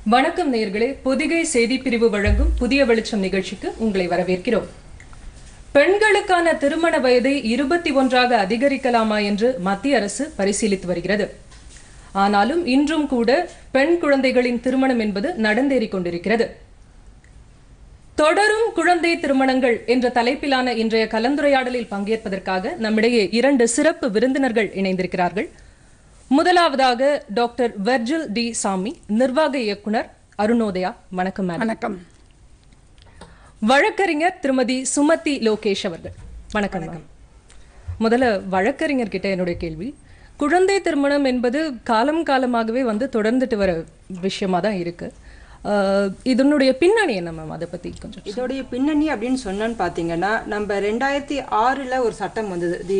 வணக்கம் நேயர்களே பொதிகை செய்தி பிரிவு வழங்கும் புதிய வெளிச்சம் நிகழ்ச்சிக்கு உங்களை வரவேற்கிறோம் பெண்களுக்கான திருமண வயதை இருபத்தி ஒன்றாக அதிகரிக்கலாமா என்று மத்திய அரசு பரிசீலித்து வருகிறது ஆனாலும் இன்றும் கூட பெண் குழந்தைகளின் திருமணம் என்பது நடந்தேறிக் கொண்டிருக்கிறது தொடரும் குழந்தை திருமணங்கள் என்ற தலைப்பிலான இன்றைய கலந்துரையாடலில் பங்கேற்பதற்காக நம்மிடையே இரண்டு சிறப்பு விருந்தினர்கள் இணைந்திருக்கிறார்கள் முதலாவதாக டாக்டர் வெர்ஜில் டி சாமி நிர்வாக இயக்குனர் அருணோதயா வணக்கம் மேடம் வணக்கம் வழக்கறிஞர் திருமதி சுமதி லோகேஷ் அவர்கள் வணக்கம் மேம் முதல்ல வழக்கறிஞர் கிட்ட என்னுடைய கேள்வி குழந்தை திருமணம் என்பது காலம் காலமாகவே வந்து தொடர்ந்துட்டு வர விஷயமா தான் இருக்கு ஆஹ் இதனுடைய பின்னணி என்ன மேம் அதை பத்தி கொஞ்சம் இதோடைய பின்னணி அப்படின்னு சொன்னோன்னு பார்த்தீங்கன்னா நம்ம ரெண்டாயிரத்தி ஆறில் ஒரு சட்டம் வந்தது the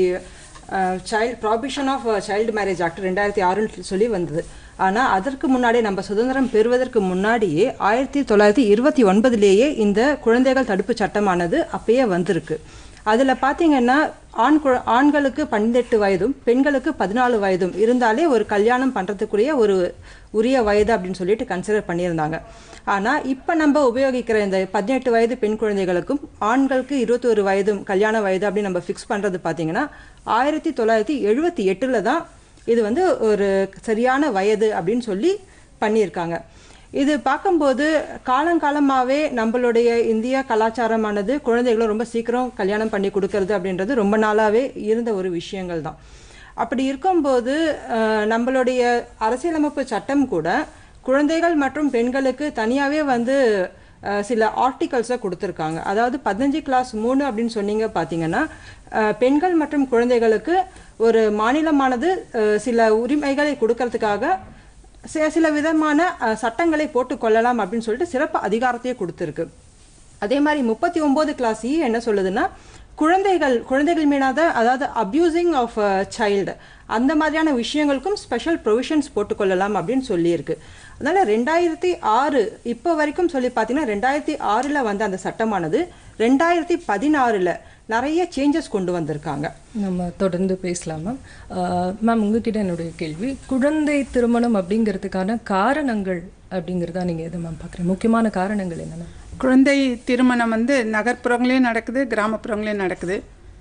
child prohibition of child marriage act ரெண்டாயிரத்தி ஆறுன்னு சொல்லி வந்தது ஆனால் அதற்கு முன்னாடியே நம்ம சுதந்திரம் பெறுவதற்கு முன்னாடியே ஆயிரத்தி தொள்ளாயிரத்தி இருபத்தி ஒன்பதுலேயே இந்த குழந்தைகள் தடுப்பு சட்டமானது அப்பயே வந்திருக்கு அதில் பார்த்தீங்கன்னா ஆண் குழ ஆண்களுக்கு பன்னெண்டு வயதும் பெண்களுக்கு பதினாலு வயதும் இருந்தாலே ஒரு கல்யாணம் பண்ணுறதுக்குரிய ஒரு உரிய வயது அப்படின்னு சொல்லிட்டு கன்சிடர் பண்ணியிருந்தாங்க ஆனால் இப்போ நம்ம உபயோகிக்கிற இந்த பதினெட்டு வயது பெண் குழந்தைகளுக்கும் ஆண்களுக்கு இருபத்தொரு வயதும் கல்யாண வயது அப்படின்னு நம்ம ஃபிக்ஸ் பண்ணுறது பார்த்தீங்கன்னா ஆயிரத்தி தொள்ளாயிரத்தி எழுபத்தி எட்டில் தான் இது வந்து ஒரு சரியான வயது அப்படின்னு சொல்லி பண்ணியிருக்காங்க இது பார்க்கும்போது காலங்காலமாகவே நம்மளுடைய இந்திய கலாச்சாரமானது குழந்தைகளை ரொம்ப சீக்கிரம் கல்யாணம் பண்ணி கொடுக்கறது அப்படின்றது ரொம்ப நாளாகவே இருந்த ஒரு விஷயங்கள் தான் அப்படி இருக்கும்போது அஹ், நம்மளுடைய அரசியலமைப்பு சட்டம் கூட குழந்தைகள் மற்றும் பெண்களுக்கு தனியாகவே வந்து அஹ், சில ஆர்டிகல்ஸை கொடுத்துருக்காங்க அதாவது பதினஞ்சு கிளாஸ் மூணு அப்படின்னு சொன்னீங்க பார்த்தீங்கன்னா அஹ், பெண்கள் மற்றும் குழந்தைகளுக்கு ஒரு மாநிலமானது அஹ், சில உரிமைகளை கொடுக்கறதுக்காக சில சில விதமான அஹ், சட்டங்களை போட்டு கொள்ளலாம் அப்படின்னு சொல்லிட்டு சிறப்பு அதிகாரத்தையே கொடுத்துருக்கு அதே மாதிரி முப்பத்தி ஒன்பது கிளாஸ் இ என்ன சொல்லுதுன்னா குழந்தைகள் குழந்தைகள் மீதாத அதாவது அப்யூசிங் ஆஃப் சைல்டு அந்த மாதிரியான விஷயங்களுக்கும் ஸ்பெஷல் ப்ரொவிஷன்ஸ் போட்டுக்கொள்ளலாம் அப்படின்னு சொல்லியிருக்கு அதனால ரெண்டாயிரத்தி ஆறு இப்போ வரைக்கும் சொல்லி பார்த்தீங்கன்னா ரெண்டாயிரத்தி ஆறில் வந்த அந்த சட்டமானது ரெண்டாயிரத்தி பதினாறில் நிறைய சேஞ்சஸ் கொண்டு வந்திருக்காங்க நம்ம தொடர்ந்து பேசலாம் மேம் ஆஹ் மேம் உங்ககிட்ட என்னுடைய கேள்வி குழந்தை திருமணம் அப்படிங்கிறதுக்கான காரணங்கள் அப்படிங்கிறதா நீங்க எதை மேம் பார்க்குறீங்க முக்கியமான காரணங்கள் என்னென்ன குழந்தை திருமணம் வந்து நகர்ப்புறங்களையும் நடக்குது கிராமப்புறங்களையும் நடக்குது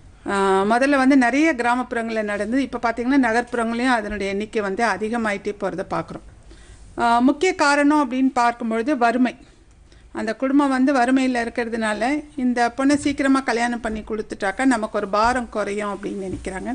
ஆஹ் முதல்ல வந்து நிறைய கிராமப்புறங்களில் நடந்தது இப்போ பார்த்தீங்கன்னா நகர்ப்புறங்களையும் அதனுடைய எண்ணிக்கை வந்து அதிகமாயிட்டே போகிறத பார்க்குறோம் முக்கிய காரணம் அப்படின்னு பார்க்கும்பொழுது வறுமை அந்த குடும்பம் வந்து வறுமையில் இருக்கிறதுனால இந்த பொண்ணை சீக்கிரமாக கல்யாணம் பண்ணி கொடுத்துட்டாக்கா நமக்கு ஒரு பாரம் குறையும் அப்படின்னு நினைக்கிறாங்க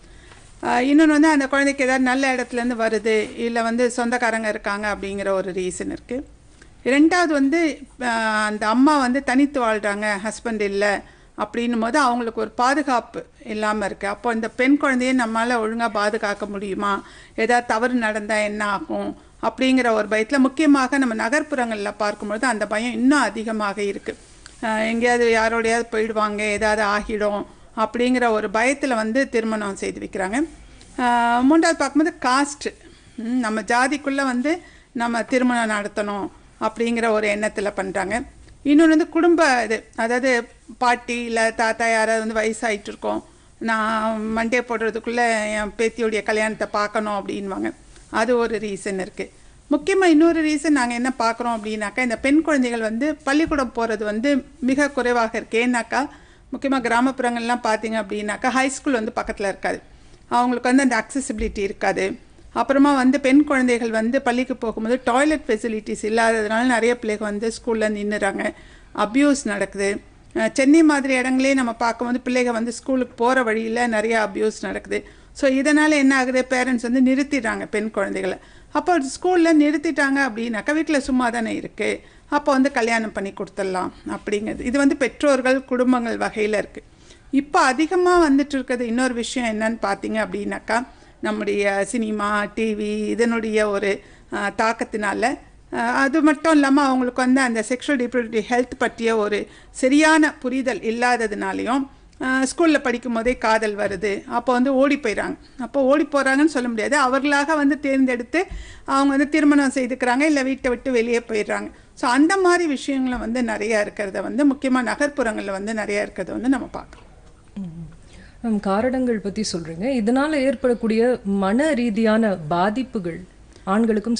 இன்னொன்று வந்து அந்த குழந்தைக்கு ஏதாவது நல்ல இடத்துலேருந்து வருது இல்லை வந்து சொந்தக்காரங்க இருக்காங்க அப்படிங்கிற ஒரு ரீசன் இருக்குது ரெண்டாவது வந்து ஆஹ் அந்த அம்மா வந்து தனித்து வாழ்கிறாங்க ஹஸ்பண்ட் இல்லை அப்படின்னும் போது அவங்களுக்கு ஒரு பாதுகாப்பு இல்லாமல் இருக்குது அப்போ இந்த பெண் குழந்தையை நம்மளால் ஒழுங்காக பாதுகாக்க முடியுமா ஏதாவது தவறு நடந்தால் என்ன ஆகும் அப்படிங்கிற ஒரு பயத்தில் முக்கியமாக நம்ம நகர்ப்புறங்களில் பார்க்கும்பொழுது அந்த பயம் இன்னும் அதிகமாக இருக்குது எங்கேயாவது யாரோடையாவது போயிடுவாங்க ஏதாவது ஆகிடும் அப்படிங்கிற ஒரு பயத்தில் வந்து திருமணம் செய்து வைக்கிறாங்க ஆஹ் மூன்றாவது பார்க்கும்போது காஸ்ட் நம்ம ஜாதிக்குள்ளே வந்து நம்ம திருமணம் நடத்தணும் அப்படிங்கிற ஒரு எண்ணத்தில் பண்ணுறாங்க இன்னொன்று வந்து குடும்ப இது அதாவது பாட்டி இல்லை தாத்தா யாராவது வந்து வயசாயிட்டு இருக்கோம் நான் மண்டே போடுறதுக்குள்ளே என் பேத்தியோடைய கல்யாணத்தை பார்க்கணும் அப்படின்வாங்க அது ஒரு ரீசன் இருக்குது முக்கியமாக இன்னொரு ரீசன் நாங்கள் என்ன பார்க்குறோம் அப்படின்னாக்கா இந்த பெண் குழந்தைகள் வந்து பள்ளிக்கூடம் போகிறது வந்து மிக குறைவாக இருக்குது ஏன்னாக்கா முக்கியமாக கிராமப்புறங்கள்லாம் பார்த்தீங்க அப்படின்னாக்கா ஹை ஸ்கூல் வந்து பக்கத்தில் இருக்காது அவங்களுக்கு வந்து அந்த அக்சசிபிலிட்டி இருக்காது அப்புறமா வந்து பெண் குழந்தைகள் வந்து பள்ளிக்கு போகும்போது டாய்லெட் ஃபெசிலிட்டிஸ் இல்லாததுனால நிறைய பிள்ளைகள் வந்து ஸ்கூலில் நின்றுறாங்க அப்யூஸ் நடக்குது அஹ் சென்னை மாதிரி இடங்களே நம்ம பார்க்கும்போது பிள்ளைகள் வந்து ஸ்கூலுக்கு போகிற வழியில் நிறைய அப்யூஸ் நடக்குது ஸோ இதனால் என்ன ஆகுது பேரண்ட்ஸ் வந்து நிறுத்திடுறாங்க பெண் குழந்தைகளை அப்போ ஸ்கூலில் நிறுத்திட்டாங்க அப்படின்னாக்கா வீட்டில் சும்மா தானே இருக்குது அப்போ வந்து கல்யாணம் பண்ணி கொடுத்துடலாம் அப்படிங்கிறது இது வந்து பெற்றோர்கள் குடும்பங்கள் வகையில் இருக்குது இப்போ அதிகமாக வந்துட்டு இருக்கிறது இன்னொரு விஷயம் என்னன்னு பார்த்தீங்க அப்படின்னாக்கா நம்முடைய சினிமா டிவி இதனுடைய ஒரு அஹ், தாக்கத்தினால அஹ், அது மட்டும் இல்லாமல் அவங்களுக்கு வந்து அந்த செக்ஷுவல் ரிப்ரடக்டிவ் ஹெல்த் பற்றிய ஒரு சரியான புரிதல் இல்லாததுனாலையும் ஸ்கூலில் படிக்கும் போதே காதல் வருது அப்போ வந்து ஓடி போயிடுறாங்க அப்போ ஓடி போகிறாங்கன்னு சொல்ல முடியாது அவர்களாக வந்து தேர்ந்தெடுத்து அவங்க வந்து திருமணம் செய்துக்கிறாங்க இல்லை வீட்டை விட்டு வெளியே போயிடுறாங்க ஸோ அந்த மாதிரி விஷயங்களும் வந்து நிறையா இருக்கிறத வந்து முக்கியமாக நகர்ப்புறங்களில் வந்து நிறையா இருக்கிறத வந்து நம்ம பார்க்குறோம் மேம் காரணங்கள் பத்தி சொல்றீங்க இதனால ஏற்படக்கூடிய மன ரீதியான பாதிப்புகள் ஆண்களுக்கும் சரி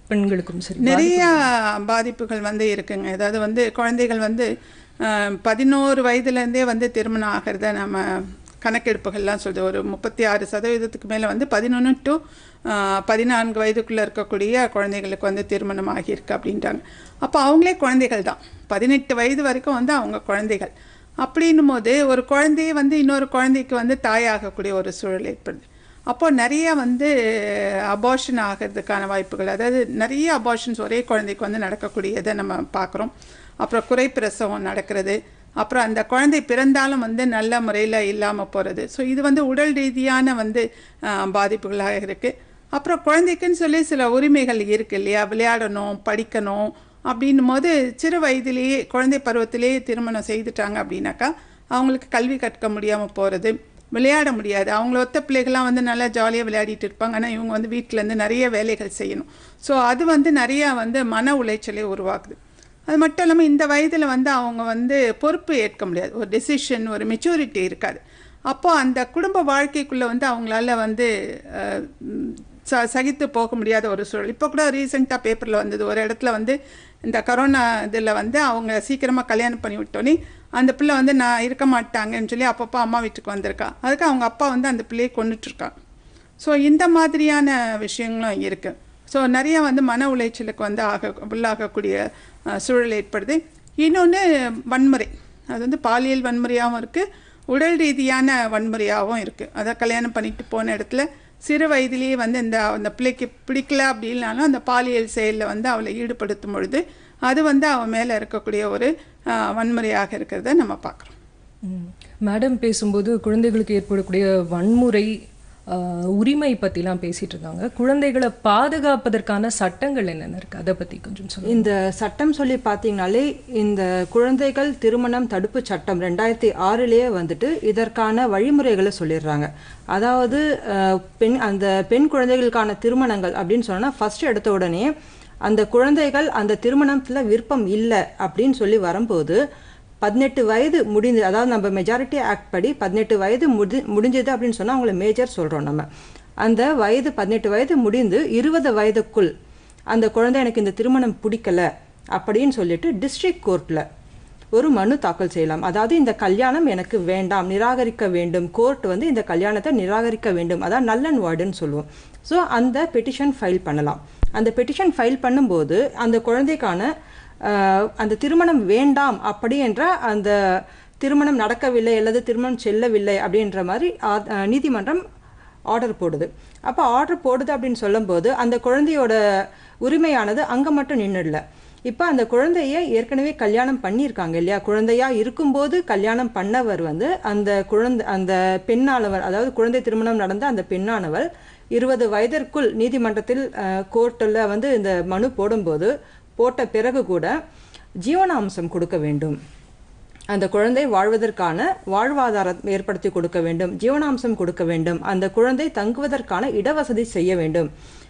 பெண்களுக்கும் சரி நிறைய பாதிப்புகள் வந்து இருக்குங்க அதாவது வந்து குழந்தைகள் வந்து அஹ், பதினோரு வயதுலேருந்தே வந்து திருமணம் ஆகிறத நம்ம கணக்கெடுப்புகள்லாம் சொல்லுது ஒரு முப்பத்தி ஆறு சதவீதத்துக்கு மேலே வந்து பதினொன்று டு பதினான்கு வயதுக்குள்ளே இருக்கக்கூடிய குழந்தைகளுக்கு வந்து திருமணம் ஆகியிருக்கு அப்படின்றாங்க அப்போ அவங்களே குழந்தைகள் தான் பதினெட்டு வயது வரைக்கும் வந்து அவங்க குழந்தைகள் அப்படின்னும் போது ஒரு குழந்தையே வந்து இன்னொரு குழந்தைக்கு வந்து தாயாகக்கூடிய ஒரு சூழல் ஏற்படுது அப்போ நிறைய வந்து அபார்ஷன் ஆகிறதுக்கான வாய்ப்புகள் அதாவது நிறைய அபார்ஷன்ஸ் ஒரே குழந்தைக்கு வந்து நடக்கக்கூடியதை நம்ம பார்க்குறோம் அப்புறம் குறைப்பிரசவம் நடக்கிறது அப்புறம் அந்த குழந்தை பிறந்தாலும் வந்து நல்ல முறையில் இல்லாமல் போகிறது ஸோ இது வந்து உடல் ரீதியான வந்து ஆஹ், பாதிப்புகளாக இருக்குது அப்புறம் குழந்தைக்குன்னு சொல்லி சில உரிமைகள் இருக்குது இல்லையா விளையாடணும் படிக்கணும் அப்படின்னும் போது சிறு வயதிலேயே குழந்தை பருவத்திலேயே திருமணம் செய்துட்டாங்க அப்படின்னாக்கா அவங்களுக்கு கல்வி கற்க முடியாமல் போகிறது விளையாட முடியாது அவங்கள ஒத்த பிள்ளைகள்லாம் வந்து நல்லா ஜாலியாக விளையாடிட்டு இருப்பாங்க ஆனால் இவங்க வந்து வீட்டிலேருந்து நிறைய வேலைகள் செய்யணும் ஸோ அது வந்து நிறையா வந்து மன உளைச்சலை உருவாக்குது அது மட்டும் இல்லாமல் இந்த வயதில் வந்து அவங்க வந்து பொறுப்பு ஏற்க முடியாது ஒரு டெசிஷன் ஒரு மெச்சூரிட்டி இருக்காது அப்போ அந்த குடும்ப வாழ்க்கைக்குள்ளே வந்து அவங்களால வந்து அஹ், ம், ச சகித்து போக முடியாத ஒரு சூழல் இப்போ கூட ரீசெண்டாக பேப்பரில் வந்தது ஒரு இடத்துல வந்து இந்த கரோனா இதில் வந்து அவங்க சீக்கிரமாக கல்யாணம் பண்ணி விட்டோன்னே அந்த பிள்ளை வந்து நான் இருக்க மாட்டாங்கன்னு சொல்லி அப்பப்போ அம்மா வீட்டுக்கு வந்திருக்கா அதுக்கு அவங்க அப்பா வந்து அந்த பிள்ளையை கொண்டுட்ருக்காங்க ஸோ இந்த மாதிரியான விஷயங்களும் இருக்குது ஸோ நிறைய வந்து மன உளைச்சலுக்கு வந்து ஆக உள்ளாகக்கூடிய அஹ், சூழல் ஏற்படுது இன்னொன்று வன்முறை அது வந்து பாலியல் வன்முறையாகவும் இருக்குது உடல் ரீதியான வன்முறையாகவும் இருக்குது அதை கல்யாணம் பண்ணிட்டு போன இடத்துல சிறு வயதிலேயே வந்து இந்த அந்த பிள்ளைக்கு பிடிக்கல அப்படின்னாலும் அந்த பாலியல் செயலில் வந்து அவளை ஈடுபடுத்தும் பொழுது அது வந்து அவன் மேலே இருக்கக்கூடிய ஒரு அஹ், வன்முறையாக இருக்கிறத நம்ம பார்க்குறோம் ம். மேடம் பேசும்போது குழந்தைகளுக்கு ஏற்படக்கூடிய வன்முறை ஆஹ், உரிமை பற்றிலாம் பேசிட்டு இருக்காங்க குழந்தைகளை பாதுகாப்பதற்கான சட்டங்கள் என்னென்ன இருக்கு அதை பற்றி கொஞ்சம் சொல்லுங்க இந்த சட்டம் சொல்லி பார்த்தீங்கனாலே இந்த குழந்தைகள் திருமணம் தடுப்பு சட்டம் ரெண்டாயிரத்தி ஆறுலேயே வந்துட்டு இதற்கான வழிமுறைகளை சொல்லிடுறாங்க அதாவது அஹ், பெண் அந்த பெண் குழந்தைகளுக்கான திருமணங்கள் அப்படின்னு சொன்னா ஃபர்ஸ்ட் எடுத்த உடனே அந்த குழந்தைகள் அந்த திருமணத்தில் விருப்பம் இல்லை அப்படின்னு சொல்லி வரும்போது பதினெட்டு வயது முடிந்து அதாவது நம்ம மெஜாரிட்டி ஆக்ட் படி பதினெட்டு வயது முடி முடிஞ்சது அப்படின்னு சொன்னால் அவங்கள மேஜர் சொல்கிறோம் நம்ம அந்த வயது பதினெட்டு வயது முடிந்து இருபது வயதுக்குள் அந்த குழந்தை எனக்கு இந்த திருமணம் பிடிக்கல அப்படின்னு சொல்லிட்டு டிஸ்ட்ரிக்ட் கோர்ட்டில் ஒரு மனு தாக்கல் செய்யலாம் அதாவது இந்த கல்யாணம் எனக்கு வேண்டாம் நிராகரிக்க வேண்டும் கோர்ட் வந்து இந்த கல்யாணத்தை நிராகரிக்க வேண்டும் அதான் நல் அண்ட் வார்டுன்னு சொல்லுவோம் ஸோ அந்த பெட்டிஷன் ஃபைல் பண்ணலாம் அந்த பெட்டிஷன் ஃபைல் பண்ணும்போது அந்த குழந்தைக்கான ஆஹ், அந்த திருமணம் வேண்டாம் அப்படி என்ற அந்த திருமணம் நடக்கவில்லை அல்லது திருமணம் செல்லவில்லை அப்படின்ற மாதிரி ஆ- ஆஹ், நீதிமன்றம் ஆர்டர் போடுது அப்போ ஆர்டர் போடுது அப்படின்னு சொல்லும்போது அந்த குழந்தையோட உரிமையானது அங்கே மட்டும் நின்றுடல இப்போ அந்த குழந்தைய ஏற்கனவே கல்யாணம் பண்ணியிருக்காங்க இல்லையா குழந்தையா இருக்கும்போது கல்யாணம் பண்ணவர் வந்து அந்த குழந்தை அந்த பெண்ணானவர் அதாவது குழந்தை திருமணம் நடந்த அந்த பெண்ணானவர் இருபது வயதிற்குள் நீதிமன்றத்தில் கோர்ட்டில் வந்து இந்த மனு போடும்போது போட்ட பிறகு கூட ஜீவனாம்சம் கொடுக்க வேண்டும் அந்த குழந்தை வாழ்வதற்கான வாழ்வாதாரம் ஏற்படுத்தி கொடுக்க வேண்டும் ஜீவனாம்சம் கொடுக்க வேண்டும் அந்த குழந்தை தங்குவதற்கான இடவசதி செய்ய வேண்டும்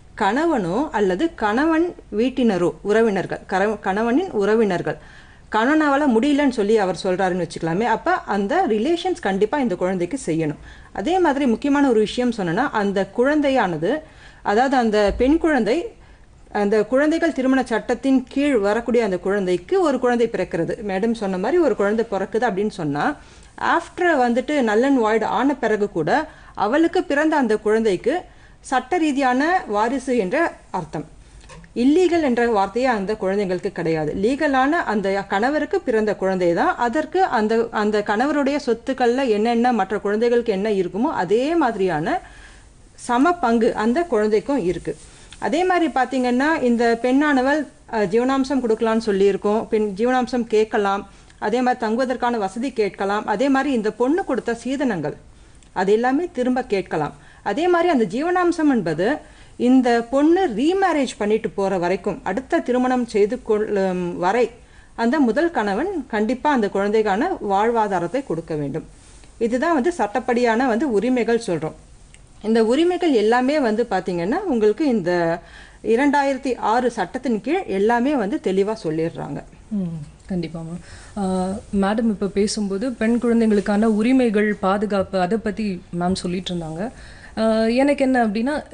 கணவனோ அல்லது கணவன் வீட்டினரோ உறவினர்கள் கர- கணவனின் உறவினர்கள் கணவனால முடியலன்னு சொல்லி அவர் சொல்றாருன்னு வச்சுக்கலாமே அப்ப அந்த ரிலேஷன்ஸ் கண்டிப்பா இந்த குழந்தைக்கு செய்யணும் அதே மாதிரி முக்கியமான ஒரு விஷயம் சொன்னேன்னா அந்த குழந்தையானது அதாவது அந்த பெண் குழந்தை அந்த குழந்தைகள் திருமண சட்டத்தின் கீழ் வரக்கூடிய அந்த குழந்தைக்கு ஒரு குழந்தை பிறக்கிறது மேடம் சொன்ன மாதிரி ஒரு குழந்தை பிறக்குது அப்படின்னு சொன்னா ஆஃப்டர் வந்துட்டு நல்லன் வாய்டு ஆன பிறகு கூட அவளுக்கு பிறந்த அந்த குழந்தைக்கு சட்ட ரீதியான வாரிசு என்ற அர்த்தம் இல்லீகல் என்ற வார்த்தையே அந்த குழந்தைங்களுக்கு கிடையாது லீகலான அந்த கணவருக்கு பிறந்த குழந்தை தான் அதற்கு அந்த அந்த கணவருடைய சொத்துக்கள்ல என்னென்ன மற்ற குழந்தைகளுக்கு என்ன இருக்குமோ அதே மாதிரியான சம பங்கு அந்த குழந்தைக்கும் இருக்கு அதே மாதிரி பார்த்தீங்கன்னா இந்த பெண்ணானவள் அஹ், ஜீவனாம்சம் கொடுக்கலாம்னு சொல்லியிருக்கோம் பெண் ஜீவனாம்சம் கேட்கலாம் அதே மாதிரி தங்குவதற்கான வசதி கேட்கலாம் அதே மாதிரி இந்த பொண்ணு கொடுத்த சீதனங்கள் அது எல்லாமே திரும்ப கேட்கலாம் அதே மாதிரி அந்த ஜீவனாம்சம் என்பது இந்த பொண்ணு ரீமேரேஜ் பண்ணிட்டு போற வரைக்கும் அடுத்த திருமணம் செய்து கொள்ளும் வரை அந்த முதல் கணவன் கண்டிப்பா அந்த குழந்தைக்கான வாழ்வாதாரத்தை கொடுக்க வேண்டும் இதுதான் வந்து சட்டப்படியான வந்து உரிமைகள் சொல்றோம் இந்த உரிமைகள் எல்லாமே வந்து பாத்தீங்கன்னா உங்களுக்கு இந்த இரண்டாயிரத்தி ஆறு சட்டத்தின் கீழ் எல்லாமே வந்து தெளிவா சொல்லிடுறாங்க ம் கண்டிப்பாம்மா மேடம் இப்போ பேசும்போது பெண் குழந்தைங்களுக்கான உரிமைகள் பாதுகாப்பு அதை பற்றி மேம் சொல்லிட்டு இருந்தாங்க ஆஹ் எனக்கு என்ன அப்படின்னா அஹ்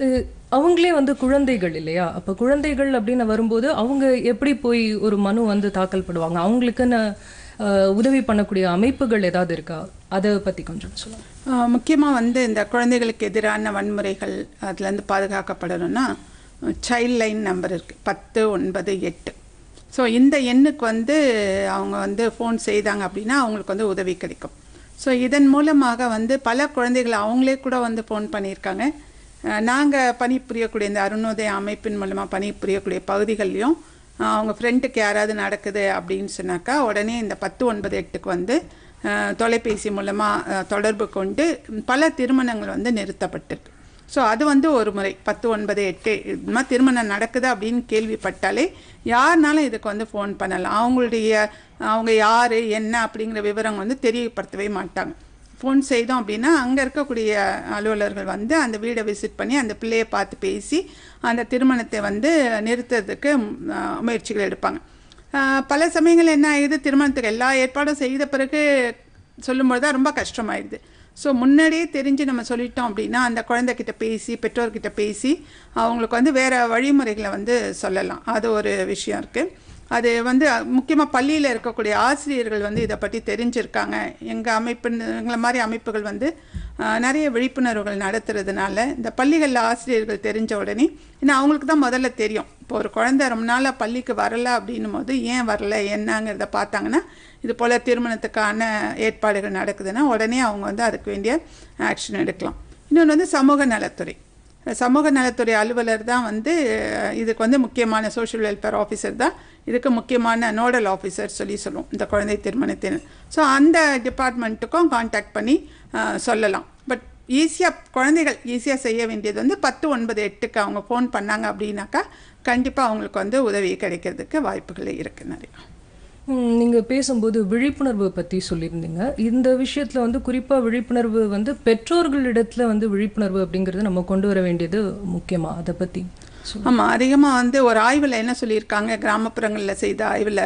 அவங்களே வந்து குழந்தைகள் இல்லையா அப்ப குழந்தைகள் அப்படின்னு வரும்போது அவங்க எப்படி போய் ஒரு மனு வந்து தாக்கல் பண்ணுவாங்க அவங்களுக்குன்னு அஹ், உதவி பண்ணக்கூடிய அமைப்புகள் ஏதாவது இருக்கா அதை பத்தி கொஞ்சம் சொல்லுங்க முக்கியமாக வந்து இந்த குழந்தைகளுக்கு எதிரான வன்முறைகள் அதுலேருந்து பாதுகாக்கப்படணும்னா சைல்ட் லைன் நம்பர் இருக்குது பத்து ஒன்பது எட்டு ஸோ இந்த எண்ணுக்கு வந்து அவங்க வந்து ஃபோன் செய்தாங்க அப்படின்னா அவங்களுக்கு வந்து உதவி கிடைக்கும் ஸோ இதன் மூலமாக வந்து பல குழந்தைகள் அவங்களே கூட வந்து ஃபோன் பண்ணியிருக்காங்க நாங்கள் பணிபுரியக்கூடிய இந்த அருணோதய அமைப்பின் மூலமாக பணிபுரியக்கூடிய பகுதிகள்லையும் அஹ், அவங்க ஃப்ரெண்டுக்கு யாராவது நடக்குது அப்படின்னு சொன்னாக்கா உடனே இந்த பத்து ஒன்பது எட்டுக்கு வந்து அஹ், தொலைபேசி மூலமாக தொடர்பு கொண்டு பல திருமணங்கள் வந்து நிறுத்தப்பட்டிருக்கு ஸோ அது வந்து ஒரு முறை பத்து ஒன்பது எட்டு இது மாதிரி திருமணம் நடக்குது அப்படின்னு கேள்விப்பட்டாலே யாருனாலும் இதுக்கு வந்து ஃபோன் பண்ணலாம் அவங்களுடைய அவங்க யார் என்ன அப்படிங்கிற விவரம் வந்து தெரியப்படுத்தவே மாட்டாங்க ஃபோன் செய்தோம் அப்படின்னா அங்கே இருக்கக்கூடிய அலுவலர்கள் வந்து அந்த வீடை விசிட் பண்ணி அந்த பிள்ளையை பார்த்து பேசி அந்த திருமணத்தை வந்து நிறுத்துறதுக்கு ம், அஹ், முயற்சிகள் எடுப்பாங்க அஹ், பல சமயங்கள் என்ன ஆகுது திருமணத்துக்கு எல்லா ஏற்பாடும் செய்த பிறகு சொல்லும்போது தான் ரொம்ப கஷ்டமாயிடுது ஸோ முன்னாடியே தெரிஞ்சு நம்ம சொல்லிட்டோம் அப்படின்னா அந்த குழந்தைகிட்ட பேசி பெற்றோர்கிட்ட பேசி அவங்களுக்கு வந்து வேறு வழிமுறைகளை வந்து சொல்லலாம் அது ஒரு விஷயம் இருக்குது அது வந்து முக்கியமாக பள்ளியில் இருக்கக்கூடிய ஆசிரியர்கள் வந்து இதை பற்றி தெரிஞ்சிருக்காங்க எங்கள் அமைப்பு எங்களை மாதிரி அமைப்புகள் வந்து ஆஹ், நிறைய விழிப்புணர்வுகள் நடத்துறதுனால இந்த பள்ளிகளில் ஆசிரியர்கள் தெரிஞ்ச உடனே ஏன்னா அவங்களுக்கு தான் முதல்ல தெரியும் இப்போ ஒரு குழந்தை ரொம்ப நாளாக பள்ளிக்கு வரல அப்படின்னும் போது ஏன் வரல என்னங்கிறத பார்த்தாங்கன்னா இது போல் திருமணத்துக்கான ஏற்பாடுகள் நடக்குதுன்னா உடனே அவங்க வந்து அதுக்கு வேண்டிய ஆக்ஷன் எடுக்கலாம் இன்னொன்று வந்து சமூக நலத்துறை சமூக நலத்துறை அலுவலர் தான் வந்து அஹ், இதுக்கு வந்து முக்கியமான சோஷியல் வெல்ஃபேர் ஆஃபீஸர் தான் இதுக்கு முக்கியமான நோடல் ஆஃபீஸர் சொல்லி சொல்லுவோம் இந்த குழந்தை திருமணத்தின் ஸோ அந்த டிபார்ட்மெண்ட்டுக்கும் காண்டாக்ட் பண்ணி அஹ், சொல்லலாம் பட் ஈஸியாக குழந்தைகள் ஈஸியாக செய்ய வேண்டியது வந்து பத்து ஒன்பது எட்டுக்கு அவங்க ஃபோன் பண்ணாங்க அப்படின்னாக்கா கண்டிப்பாக அவங்களுக்கு வந்து உதவி கிடைக்கிறதுக்கு வாய்ப்புகள் இருக்குது நிறையா ம், நீங்க பேசும்போது விழிப்புணர்வு பத்தி சொல்லியிருந்தீங்க இந்த விஷயத்துல வந்து குறிப்பா விழிப்புணர்வு வந்து பெற்றோர்களிடத்துல வந்து விழிப்புணர்வு அப்படிங்கறது நம்ம கொண்டு வர வேண்டியது முக்கியமா அதை பத்தி சொல்லுங்க. ஆமாம் அதிகமாக வந்து ஒரு ஆய்வில் என்ன சொல்லியிருக்காங்க கிராமப்புறங்களில் செய்த ஆய்வில்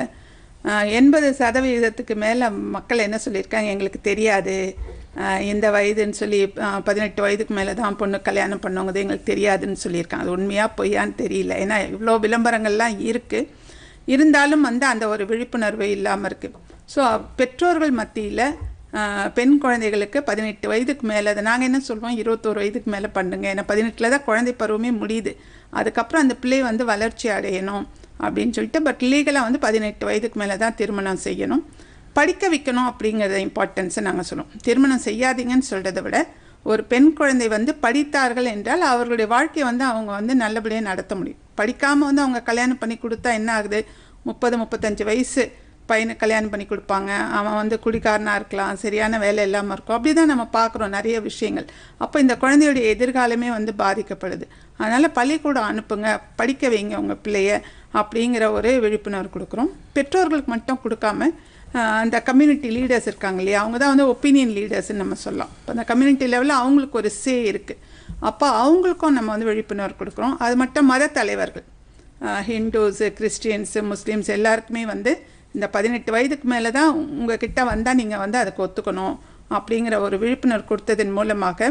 எண்பது சதவீதத்துக்கு மேலே மக்கள் என்ன சொல்லியிருக்காங்க எங்களுக்கு தெரியாது ஆஹ் இந்த வயதுன்னு சொல்லி ஆஹ் பதினெட்டு வயதுக்கு மேலே தான் பொண்ணு கல்யாணம் பண்ணவங்க எங்களுக்கு தெரியாதுன்னு சொல்லியிருக்காங்க அது உண்மையாக பொய்யான்னு தெரியல ஏன்னா இவ்வளோ விளம்பரங்கள்லாம் இருக்குது இருந்தாலும் வந்து அந்த ஒரு விழிப்புணர்வு இல்லாமல் இருக்குது ஸோ பெற்றோர்கள் மத்தியில் பெண் குழந்தைகளுக்கு பதினெட்டு வயதுக்கு மேலே அதை நாங்கள் என்ன சொல்லுவோம் இருபத்தோரு வயதுக்கு மேலே பண்ணுங்க ஏன்னா பதினெட்டில் தான் குழந்தை பருவமே முடியுது அதுக்கப்புறம் அந்த பிள்ளை வந்து வளர்ச்சி அடையணும் அப்படின்னு சொல்லிட்டு பட் லீகலாக வந்து பதினெட்டு வயதுக்கு மேலே தான் திருமணம் செய்யணும் படிக்க வைக்கணும் அப்படிங்கிறத இம்பார்ட்டன்ஸை நாங்கள் சொல்லுவோம் திருமணம் செய்யாதீங்கன்னு சொல்கிறத விட ஒரு பெண் குழந்தை வந்து படித்தார்கள் என்றால் அவர்களுடைய வாழ்க்கையை வந்து அவங்க வந்து நல்லபடியாக நடத்த முடியும் படிக்காமல் வந்து அவங்க கல்யாணம் பண்ணி கொடுத்தா என்ன ஆகுது முப்பது முப்பத்தஞ்சு வயசு பையனுக்கு கல்யாணம் பண்ணி கொடுப்பாங்க அவன் வந்து குடிகாரனாக இருக்கலாம் சரியான வேலை இல்லாமல் இருக்கும் அப்படி தான் நம்ம பார்க்குறோம் நிறைய விஷயங்கள் அப்போ இந்த குழந்தையுடைய எதிர்காலமே வந்து பாதிக்கப்படுது அதனால் பள்ளிக்கூடம் அனுப்புங்க படிக்க வைங்க உங்கள் பிள்ளைய அப்படிங்கிற ஒரு விழிப்புணர்வு கொடுக்குறோம் பெற்றோர்களுக்கு மட்டும் கொடுக்காம ஆஹ், அந்த கம்யூனிட்டி லீடர்ஸ் இருக்காங்க இல்லையா அவங்க தான் வந்து ஒப்பீனியன் லீடர்ஸ்னு நம்ம சொல்லலாம் இப்போ அந்த கம்யூனிட்டி லெவலில் அவங்களுக்கு ஒரு சே இருக்குது அப்போ அவங்களுக்கும் நம்ம வந்து விழிப்புணர்வு கொடுக்குறோம் அது மட்டும் மத தலைவர்கள் ஹிந்துஸு கிறிஸ்டியன்ஸு முஸ்லீம்ஸ் எல்லாருக்குமே வந்து இந்த பதினெட்டு வயதுக்கு மேலே தான் உங்ககிட்ட வந்தால் நீங்கள் வந்து அதுக்கு ஒத்துக்கணும் அப்படிங்கிற ஒரு விழிப்புணர்வு கொடுத்ததன் மூலமாக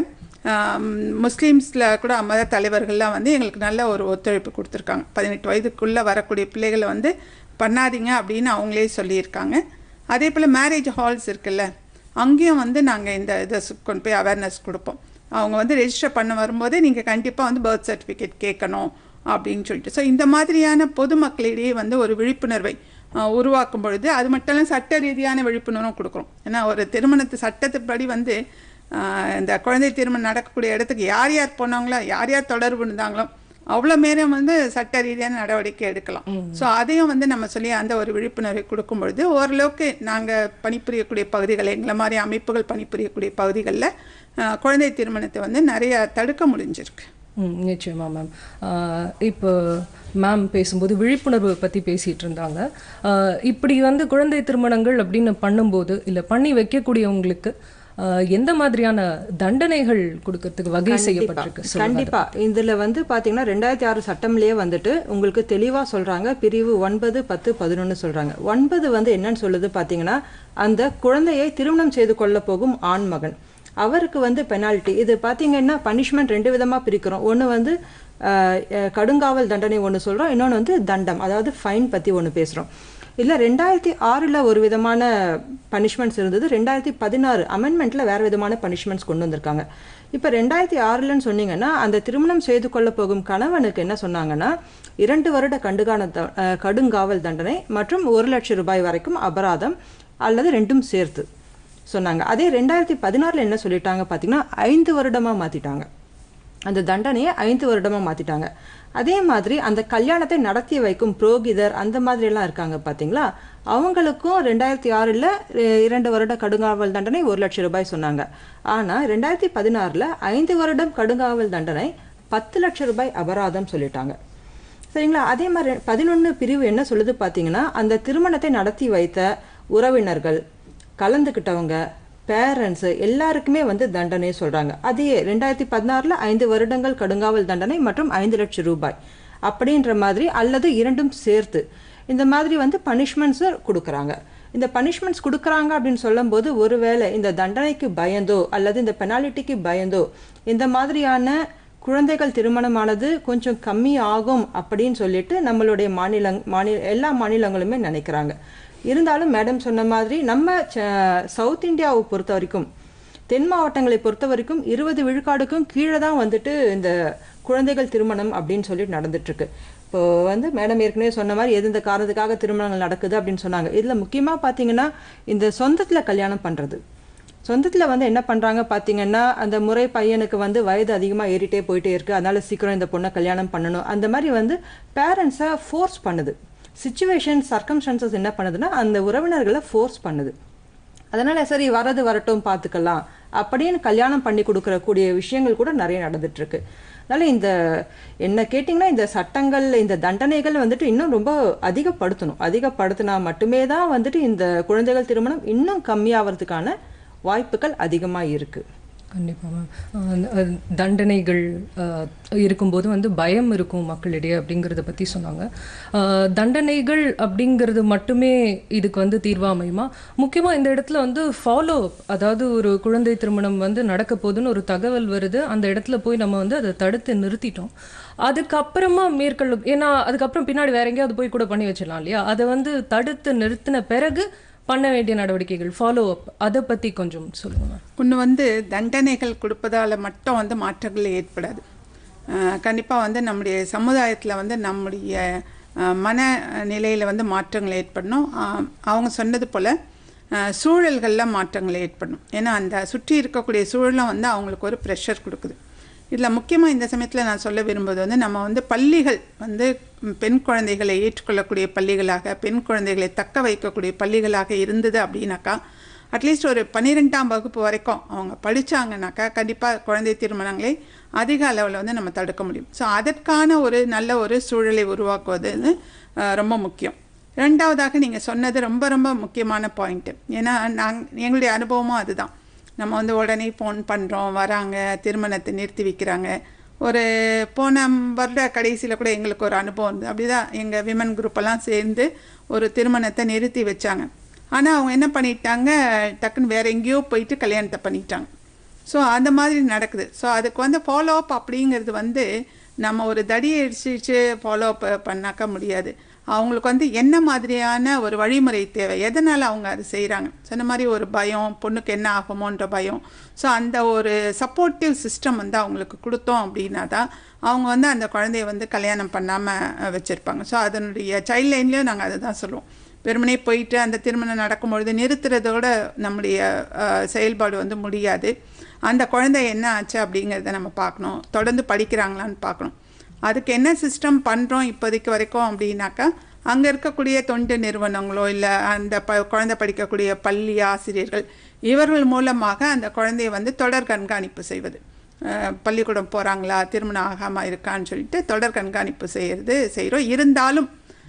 முஸ்லீம்ஸில் கூட மத தலைவர்கள்லாம் வந்து எங்களுக்கு நல்ல ஒரு ஒத்துழைப்பு கொடுத்துருக்காங்க பதினெட்டு வயதுக்குள்ளே வரக்கூடிய பிள்ளைகளை வந்து பண்ணாதீங்க அப்படின்னு அவங்களே சொல்லியிருக்காங்க அதே போல் மேரேஜ் ஹால்ஸ் இருக்குல்ல அங்கேயும் வந்து நாங்கள் இந்த இதை சு- கொண்டு போய் அவேர்னஸ் கொடுப்போம் அவங்க வந்து ரெஜிஸ்டர் பண்ண வரும்போதே நீங்கள் கண்டிப்பாக வந்து பர்த் சர்டிஃபிகேட் கேட்கணும் அப்படின்னு சொல்லிட்டு ஸோ இந்த மாதிரியான பொதுமக்களிடையே வந்து ஒரு விழிப்புணர்வை அஹ், உருவாக்கும் பொழுது அது மட்டும் இல்ல சட்ட ரீதியான விழிப்புணர்வும் கொடுக்குறோம் ஏன்னா ஒரு திருமணத்து சட்டத்துப்படி வந்து அஹ், இந்த குழந்தை திருமணம் நடக்கக்கூடிய இடத்துக்கு யார் யார் போனாங்களோ யார் யார் தொடர்பு இருந்தாங்களோ அவ்வளோ மேலும் வந்து சட்ட ரீதியான நடவடிக்கை எடுக்கலாம் ஸோ அதையும் வந்து நம்ம சொல்லி அந்த ஒரு விழிப்புணர்வை கொடுக்கும் பொழுது ஓரளவுக்கு நாங்கள் பணிபுரியக்கூடிய பகுதிகள் எங்களை மாதிரி அமைப்புகள் பணிபுரியக்கூடிய பகுதிகளில் அஹ், குழந்தை திருமணத்தை வந்து நிறைய தடுக்க முடிஞ்சிருக்கு ம் நிச்சயமா மேம் இப்போ மேம் பேசும்போது விழிப்புணர்வு பற்றி பேசிகிட்டு இருந்தாங்க ஆஹ் இப்படி வந்து குழந்தை திருமணங்கள் அப்படின்னு பண்ணும்போது இல்லை பண்ணி வைக்கக்கூடியவங்களுக்கு ஆஹ் எந்த மாதிரியான தண்டனைகள் கொடுக்கறதுக்கு வகை செய்யப்பட்டிருக்கு சொல்லுங்க கண்டிப்பா இதுல வந்து பாத்தீங்கன்னா ரெண்டாயிரத்தி ஆறு சட்டம்லயே வந்துட்டு உங்களுக்கு தெளிவா சொல்றாங்க பிரிவு ஒன்பது பத்து பதினொன்னு சொல்றாங்க ஒன்பது வந்து என்னன்னு சொல்லுது பாத்தீங்கன்னா அந்த குழந்தையை திருமணம் செய்து கொள்ள போகும் ஆண் மகன் அவருக்கு வந்து பெனால்ட்டி இது பாத்தீங்கன்னா பனிஷ்மெண்ட் ரெண்டு விதமா பிரிக்கிறோம் ஒண்ணு வந்து அஹ், அஹ், கடுங்காவல் தண்டனை ஒன்று சொல்கிறோம் இன்னொன்று வந்து தண்டம் அதாவது ஃபைன் பற்றி ஒன்று பேசுகிறோம் இல்லை ரெண்டாயிரத்தி ஆறில் ஒரு விதமான பனிஷ்மெண்ட்ஸ் இருந்தது ரெண்டாயிரத்தி பதினாறு அமெண்ட்மெண்ட்டில் வேறு விதமான பனிஷ்மெண்ட்ஸ் கொண்டு வந்திருக்காங்க இப்போ ரெண்டாயிரத்தி ஆறுலன்னு சொன்னீங்கன்னா அந்த திருமணம் செய்து கொள்ள போகும் கணவனுக்கு என்ன சொன்னாங்கன்னா இரண்டு வருட கண்டுகான த- அஹ், கடுங்காவல் தண்டனை மற்றும் ஒரு லட்சம் ரூபாய் வரைக்கும் அபராதம் அல்லது ரெண்டும் சேர்த்து சொன்னாங்க அதே ரெண்டாயிரத்தி பதினாறில் என்ன சொல்லிட்டாங்க பார்த்தீங்கன்னா ஐந்து வருடமாக மாற்றிட்டாங்க அந்த தண்டனையை ஐந்து வருடமாக மாற்றிட்டாங்க அதே மாதிரி அந்த கல்யாணத்தை நடத்தி வைக்கும் புரோகிதர் அந்த மாதிரி எல்லாம் இருக்காங்க பார்த்தீங்களா அவங்களுக்கும் ரெண்டாயிரத்தி ஆறில் இரண்டு வருட கடுங்காவல் தண்டனை ஒரு லட்சம் ரூபாய் சொன்னாங்க ஆனால் ரெண்டாயிரத்தி பதினாறில் ஐந்து வருடம் கடுங்காவல் தண்டனை பத்து லட்சம் ரூபாய் அபராதம் சொல்லிட்டாங்க சரிங்களா அதே மாதிரி பதினொன்று பிரிவு என்ன சொல்லுது பார்த்தீங்கன்னா அந்த திருமணத்தை நடத்தி வைத்த உறவினர்கள் கலந்துக்கிட்டவங்க பேரண்ட்ஸு எல்லாருக்குமே வந்து தண்டனை சொல்கிறாங்க அதையே ரெண்டாயிரத்தி பதினாறில் ஐந்து வருடங்கள் கடுங்காவல் தண்டனை மற்றும் ஐந்து லட்சம் ரூபாய் அப்படின்ற மாதிரி அல்லது இரண்டும் சேர்த்து இந்த மாதிரி வந்து பனிஷ்மெண்ட்ஸை கொடுக்குறாங்க இந்த பனிஷ்மெண்ட்ஸ் கொடுக்குறாங்க அப்படின்னு சொல்லும்போது ஒருவேளை இந்த தண்டனைக்கு பயந்தோ அல்லது இந்த பெனாலிட்டிக்கு பயந்தோ இந்த மாதிரியான குழந்தைகள் திருமணமானது கொஞ்சம் கம்மி ஆகும் அப்படின்னு சொல்லிட்டு நம்மளுடைய மாநிலங் மாநில எல்லா மாநிலங்களுமே நினைக்கிறாங்க இருந்தாலும் மேடம் சொன்ன மாதிரி நம்ம ச- சவுத் இந்தியாவை பொறுத்த வரைக்கும் தென் மாவட்டங்களை பொறுத்த வரைக்கும் இருபது விழுக்காடுக்கும் கீழே தான் வந்துட்டு இந்த குழந்தைகள் திருமணம் அப்படின்னு சொல்லிட்டு நடந்துட்டு இருக்கு இப்போ வந்து மேடம் ஏற்கனவே சொன்ன மாதிரி எது இந்த காரணத்துக்காக திருமணங்கள் நடக்குது அப்படின்னு சொன்னாங்க இதில் முக்கியமாக பார்த்தீங்கன்னா இந்த சொந்தத்தில் கல்யாணம் பண்ணுறது சொந்தத்தில் வந்து என்ன பண்ணுறாங்க பார்த்தீங்கன்னா அந்த முறை பையனுக்கு வந்து வயது அதிகமாக ஏறிட்டே போயிட்டே இருக்குது அதனால சீக்கிரம் இந்த பொண்ணை கல்யாணம் பண்ணணும் அந்த மாதிரி வந்து பேரண்ட்ஸை ஃபோர்ஸ் பண்ணுது சுச்சுவேஷன் சர்க்கம்ஸ்டன்சஸ் என்ன பண்ணுதுன்னா அந்த உறவினர்களை ஃபோர்ஸ் பண்ணுது அதனால சரி வரது வரட்டும் பார்த்துக்கலாம் அப்படின்னு கல்யாணம் பண்ணி கொடுக்குற கூடிய விஷயங்கள் கூட நிறைய நடந்துட்டு இருக்கு அதனால இந்த என்ன கேட்டிங்கன்னா இந்த சட்டங்கள் இந்த தண்டனைகள் வந்துட்டு இன்னும் ரொம்ப அதிகப்படுத்தணும் அதிகப்படுத்தினா மட்டுமே தான் வந்துட்டு இந்த குழந்தைகள் திருமணம் இன்னும் கம்மியாகிறதுக்கான வாய்ப்புகள் அதிகமாக இருக்குது கண்டிப்பாக மேம் தண்டனைகள் அஹ், இருக்கும்போது வந்து பயம் இருக்கும் மக்களிடையே அப்படிங்கிறத பற்றி சொன்னாங்க அஹ், தண்டனைகள் அப்படிங்கிறது மட்டுமே இதுக்கு வந்து தீர்வா அமையுமா முக்கியமாக இந்த இடத்துல வந்து ஃபாலோ அதாவது ஒரு குழந்தை திருமணம் வந்து நடக்க போகுதுன்னு ஒரு தகவல் வருது அந்த இடத்துல போய் நம்ம வந்து அதை தடுத்து நிறுத்திட்டோம் அதுக்கப்புறமா மேற்கொள்ள ஏன்னா அதுக்கப்புறம் பின்னாடி வேற எங்கேயாவது போய் கூட பண்ணி வச்சிடலாம் இல்லையா அதை வந்து தடுத்து நிறுத்தின பிறகு பண்ண வேண்டிய நடவடிக்கைகள் ஃபாலோ அப் அதை பற்றி கொஞ்சம் சொல்லுங்க மேம் ஒன்று வந்து தண்டனைகள் கொடுப்பதால் மட்டும் வந்து மாற்றங்கள் ஏற்படாது கண்டிப்பாக வந்து நம்முடைய சமுதாயத்தில் வந்து நம்முடைய அஹ், மன நிலையில் வந்து மாற்றங்கள் ஏற்படணும் அஹ், அவங்க சொன்னது போல் சூழல்களில் மாற்றங்கள் ஏற்படணும் ஏன்னா அந்த சுற்றி இருக்கக்கூடிய சூழலும் வந்து அவங்களுக்கு ஒரு ப்ரெஷர் கொடுக்குது இதில் முக்கியமாக இந்த சமயத்தில் நான் சொல்ல விரும்புவது வந்து நம்ம வந்து பள்ளிகள் வந்து ம், பெண் குழந்தைகளை ஏற்றுக்கொள்ளக்கூடிய பள்ளிகளாக பெண் குழந்தைகளை தக்க வைக்கக்கூடிய பள்ளிகளாக இருந்தது அப்படின்னாக்கா அட்லீஸ்ட் ஒரு பன்னிரெண்டாம் வகுப்பு வரைக்கும் அவங்க படிச்சாங்கனாக்கா கண்டிப்பாக குழந்தை திருமணங்களை அதிக அளவில் வந்து நம்ம தடுக்க முடியும் ஸோ அதற்கான ஒரு நல்ல ஒரு சூழலை உருவாக்குவது வந்து, அஹ், ரொம்ப முக்கியம் ரெண்டாவதாக நீங்கள் சொன்னது ரொம்ப ரொம்ப முக்கியமான பாயிண்ட்டு ஏன்னா நாங் எங்களுடைய அனுபவமும் அதுதான் நம்ம வந்து உடனே ஃபோன் பண்ணுறோம் வராங்க திருமணத்தை நிறுத்தி வைக்கிறாங்க ஒரு போன வருட கடைசியில் கூட எங்களுக்கு ஒரு அனுபவம் இருந்தது அப்படி தான் எங்கள் விமன் குரூப்பெல்லாம் சேர்ந்து ஒரு திருமணத்தை நிறுத்தி வச்சாங்க ஆனால் அவங்க என்ன பண்ணிட்டாங்க டக்குன்னு வேற எங்கேயோ போயிட்டு கல்யாணத்தை பண்ணிட்டாங்க ஸோ அந்த மாதிரி நடக்குது ஸோ அதுக்கு வந்து ஃபாலோ அப் அப்படிங்கிறது வந்து நம்ம ஒரு தடியை அடிச்சு ஃபாலோ அப் பண்ணாக்க முடியாது அவங்களுக்கு வந்து என்ன மாதிரியான ஒரு வழிமுறை தேவை எதனால் அவங்க அது செய்கிறாங்க சொன்ன மாதிரி ஒரு பயம் பொண்ணுக்கு என்ன ஆகுமோன்ற பயம் ஸோ அந்த ஒரு சப்போர்ட்டிவ் சிஸ்டம் வந்து அவங்களுக்கு கொடுத்தோம் அப்படின்னா தான் அவங்க வந்து அந்த குழந்தைய வந்து கல்யாணம் பண்ணாமல் வச்சுருப்பாங்க ஸோ அதனுடைய சைல்ட் லைன்லேயும் நாங்கள் அதை தான் சொல்லுவோம் வெறுமனே போயிட்டு அந்த திருமணம் நடக்கும்பொழுது நிறுத்துறதோட நம்முடைய அஹ், செயல்பாடு வந்து முடியாது அந்த குழந்தை என்ன ஆச்சு அப்படிங்கிறத நம்ம பார்க்கணும் தொடர்ந்து படிக்கிறாங்களான்னு பார்க்கணும் அதுக்கு என்ன சிஸ்டம் பண்ணுறோம் இப்போதைக்கு வரைக்கும் அப்படின்னாக்கா அங்கே இருக்கக்கூடிய தொண்டு நிறுவனங்களோ இல்லை அந்த ப குழந்தை படிக்கக்கூடிய பள்ளி ஆசிரியர்கள் இவர்கள் மூலமாக அந்த குழந்தைய வந்து தொடர் கண்காணிப்பு செய்வது அஹ், பள்ளிக்கூடம் போகிறாங்களா திருமணம் ஆகாமல் இருக்கான்னு சொல்லிட்டு தொடர் கண்காணிப்பு செய்கிறது செய்கிறோம் இருந்தாலும்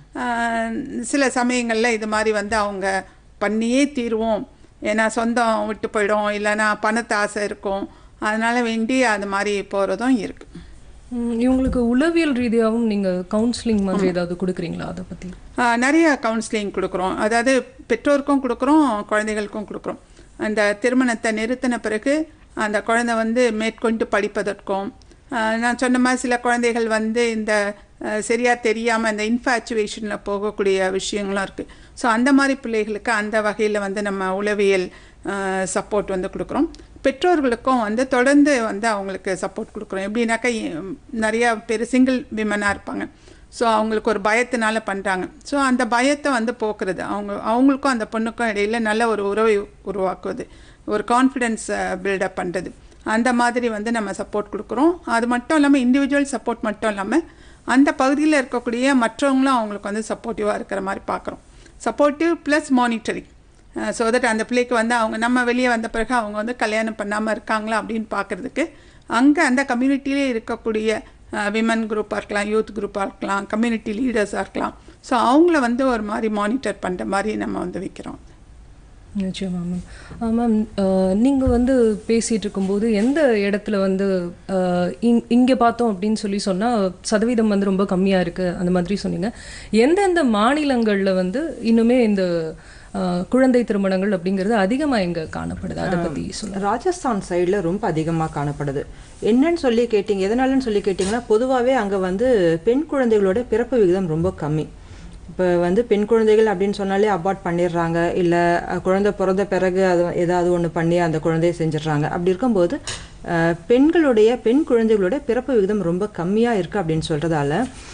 ஆஹ் சில சமயங்களில் இது மாதிரி வந்து அவங்க பண்ணியே தீருவோம் ஏன்னா சொந்தம் விட்டு போயிடும் இல்லைன்னா பணத்து ஆசை இருக்கும் அதனால் வேண்டி அது மாதிரி போகிறதும் இருக்குது ம், இவங்களுக்கு உளவியல் ரீதியாகவும் நீங்க கவுன்சிலிங் மாதிரி ஏதாவது கொடுக்குறீங்களா அதை பத்தி நிறைய கவுன்சிலிங் கொடுக்குறோம் அதாவது பெற்றோருக்கும் கொடுக்குறோம் குழந்தைகளுக்கும் கொடுக்குறோம் அந்த திருமணத்தை நிறுத்தின பிறகு அந்த குழந்தை வந்து மேற்கொண்டு படிப்பதற்கும் ஆஹ் நான் சொன்ன மாதிரி சில குழந்தைகள் வந்து இந்த ஆஹ் சரியா தெரியாமல் இந்த இன்ஃபேச்சுவேஷனில் போகக்கூடிய விஷயங்களும் இருக்குது ஸோ அந்த மாதிரி பிள்ளைகளுக்கு அந்த வகையில் வந்து நம்ம உளவியல் சப்போர்ட் வந்து கொடுக்குறோம் பெற்றோர்களுக்கும் வந்து தொடர்ந்து வந்து அவங்களுக்கு சப்போர்ட் கொடுக்குறோம் எப்படின்னாக்கா இ- நிறையா பேர் சிங்கிள் விமனாக இருப்பாங்க ஸோ அவங்களுக்கு ஒரு பயத்தினால பண்ணுறாங்க ஸோ அந்த பயத்தை வந்து போக்குறது அவங்க அவங்களுக்கும் அந்த பொண்ணுக்கும் இடையில நல்ல ஒரு உறவை உருவாக்குவது ஒரு கான்ஃபிடென்ஸ் பில்டப் பண்ணுறது அந்த மாதிரி வந்து நம்ம சப்போர்ட் கொடுக்குறோம் அது மட்டும் இல்லாமல் இண்டிவிஜுவல் சப்போர்ட் மட்டும் இல்லாமல் அந்த பகுதியில் இருக்கக்கூடிய மற்றவங்களும் அவங்களுக்கு வந்து சப்போர்ட்டிவாக இருக்கிற மாதிரி பார்க்குறோம் supportive plus monitoring so that அந்த பிள்ளைக்கு வந்து அவங்க நம்ம வெளியே வந்த பிறகு அவங்க வந்து கல்யாணம் பண்ணாமல் இருக்காங்களா அப்படின்னு பார்க்குறதுக்கு அங்கே அந்த கம்யூனிட்டியிலே இருக்கக்கூடிய விமன் குரூப்பாக இருக்கலாம் யூத் குரூப்பாக இருக்கலாம் கம்யூனிட்டி லீடர்ஸாக இருக்கலாம் ஸோ அவங்கள வந்து ஒரு மாதிரி மானிட்டர் பண்ணுற மாதிரி நம்ம வந்து வைக்கிறோம் நிச்சயமா மேம் மேம் நீங்கள் வந்து பேசிகிட்டு இருக்கும்போது எந்த இடத்துல வந்து அஹ், இங் இங்கே பார்த்தோம் அப்படின்னு சொல்லி சொன்னால் சதவீதம் வந்து ரொம்ப கம்மியாக இருக்குது அந்த மாதிரி சொன்னீங்க எந்தெந்த மாநிலங்களில் வந்து இன்னுமே இந்த அஹ், குழந்தை திருமணங்கள் அப்படிங்கிறது அதிகமாக எங்கே காணப்படுது அதை பற்றி சொல்லுங்கள் ராஜஸ்தான் சைடில் ரொம்ப அதிகமாக காணப்படுது என்னன்னு சொல்லி கேட்டிங்க எதனாலன்னு சொல்லி கேட்டிங்கன்னா பொதுவாகவே அங்கே வந்து பெண் குழந்தைகளோட பிறப்பு விகிதம் ரொம்ப கம்மி இப்போ வந்து பெண் குழந்தைகள் அப்படின்னு சொன்னாலே அபார்ட் பண்ணிடுறாங்க இல்லை குழந்தை பிறந்த பிறகு அது ஏதாவது ஒன்று பண்ணி அந்த குழந்தையை செஞ்சிடுறாங்க அப்படி இருக்கும்போது அஹ், பெண்களுடைய பெண் குழந்தைகளோட பிறப்பு விகிதம் ரொம்ப கம்மியாக இருக்குது அப்படின்னு சொல்கிறதால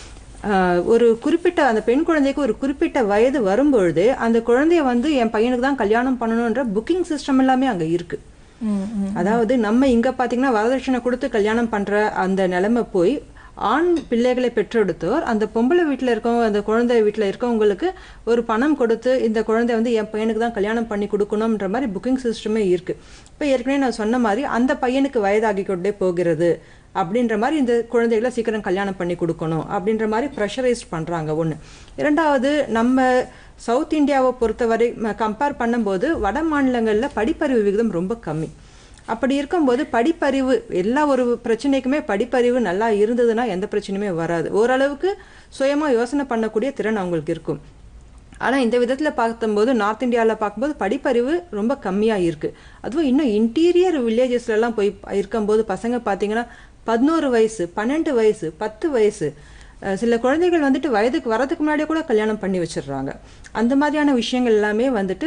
ஆஹ் ஒரு குறிப்பிட்ட அந்த பெண் குழந்தைக்கு ஒரு குறிப்பிட்ட வயது வரும்பொழுது அந்த குழந்தைய வந்து என் பையனுக்கு தான் கல்யாணம் பண்ணணுன்ற புக்கிங் சிஸ்டம் எல்லாமே அங்க இருக்கு அதாவது நம்ம இங்க பாத்தீங்கன்னா வரதட்சணை கொடுத்து கல்யாணம் பண்ற அந்த நிலைமை போய் ஆண் பிள்ளைகளை பெற்றெடுத்தோர் அந்த பொம்பளை வீட்டில் இருக்கவங்க அந்த குழந்தை வீட்டில் இருக்கவங்களுக்கு ஒரு பணம் கொடுத்து இந்த குழந்தை வந்து என் பையனுக்கு தான் கல்யாணம் பண்ணி கொடுக்கணுன்ற மாதிரி புக்கிங் சிஸ்டமே இருக்கு இப்போ ஏற்கனவே நான் சொன்ன மாதிரி அந்த பையனுக்கு வயதாகி கொண்டே போகிறது அப்படின்ற மாதிரி இந்த குழந்தைகளை சீக்கிரம் கல்யாணம் பண்ணி கொடுக்கணும் அப்படின்ற மாதிரி ப்ரெஷரைஸ் பண்ணுறாங்க ஒன்று இரண்டாவது நம்ம சவுத் இந்தியாவை பொறுத்தவரை கம்பேர் பண்ணும்போது வட மாநிலங்களில் படிப்பறிவு விகிதம் ரொம்ப கம்மி அப்படி இருக்கும்போது படிப்பறிவு எல்லா ஒரு பிரச்சனைக்குமே படிப்பறிவு நல்லா இருந்ததுன்னா எந்த பிரச்சனையுமே வராது ஓரளவுக்கு சுயமாக யோசனை பண்ணக்கூடிய திறன் அவங்களுக்கு இருக்கும் ஆனால் இந்த விதத்தில் பார்க்கும்போது நார்த் இந்தியாவில் பார்க்கும்போது படிப்பறிவு ரொம்ப கம்மியாக இருக்குது அதுவும் இன்னும் இன்டீரியர் வில்லேஜஸ்லலாம் போய் இருக்கும்போது பசங்க பார்த்தீங்கன்னா பதினோரு வயசு பன்னெண்டு வயசு பத்து வயசு அஹ் சில குழந்தைகள் வந்துட்டு வயதுக்கு வரதுக்கு முன்னாடியே கூட கல்யாணம் பண்ணி வச்சிடுறாங்க அந்த மாதிரியான விஷயங்கள் எல்லாமே வந்துட்டு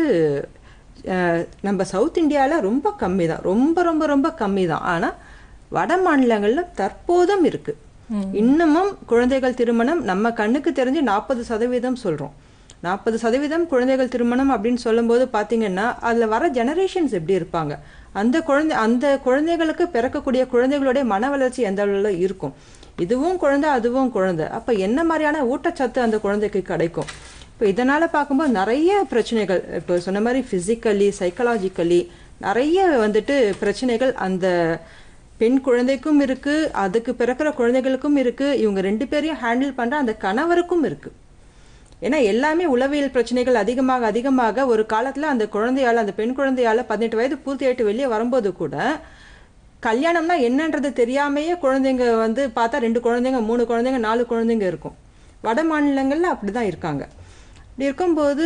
அஹ் நம்ம சவுத் இந்தியாவில் ரொம்ப கம்மி தான் ரொம்ப ரொம்ப ரொம்ப கம்மி தான் ஆனால் வட மாநிலங்களில் தற்போதும் இருக்கு இன்னமும் குழந்தைகள் திருமணம் நம்ம கண்ணுக்கு தெரிஞ்சு நாற்பது சதவீதம் சொல்கிறோம் நாற்பது சதவீதம் குழந்தைகள் திருமணம் அப்படின்னு சொல்லும்போது பார்த்தீங்கன்னா அதில் வர ஜெனரேஷன்ஸ் எப்படி இருப்பாங்க அந்த குழந்தை அந்த குழந்தைகளுக்கு பிறக்கக்கூடிய குழந்தைகளுடைய மன வளர்ச்சி எந்த அளவில் இருக்கும் இதுவும் குழந்தை அதுவும் குழந்தை அப்போ என்ன மாதிரியான ஊட்டச்சத்து அந்த குழந்தைக்கு கிடைக்கும் இப்போ இதனால் பார்க்கும்போது நிறைய பிரச்சனைகள் இப்போ சொன்ன மாதிரி ஃபிசிக்கலி சைக்கலாஜிக்கலி நிறைய வந்துட்டு பிரச்சனைகள் அந்த பெண் குழந்தைக்கும் இருக்கு அதுக்கு பிறக்கிற குழந்தைகளுக்கும் இருக்கு இவங்க ரெண்டு பேரையும் ஹேண்டில் பண்ற அந்த கணவருக்கும் இருக்கு ஏன்னா எல்லாமே உளவியல் பிரச்சனைகள் அதிகமாக அதிகமாக ஒரு காலத்துல அந்த குழந்தையால அந்த பெண் குழந்தையால பதினெட்டு வயது பூர்த்தியாயிட்டு வெளியே வரும்போது கூட கல்யாணம்னா என்னன்றது தெரியாமையே குழந்தைங்க வந்து பார்த்தா ரெண்டு குழந்தைங்க மூணு குழந்தைங்க நாலு குழந்தைங்க இருக்கும் வட மாநிலங்கள்ல அப்படிதான் இருக்காங்க இப்படி இருக்கும்போது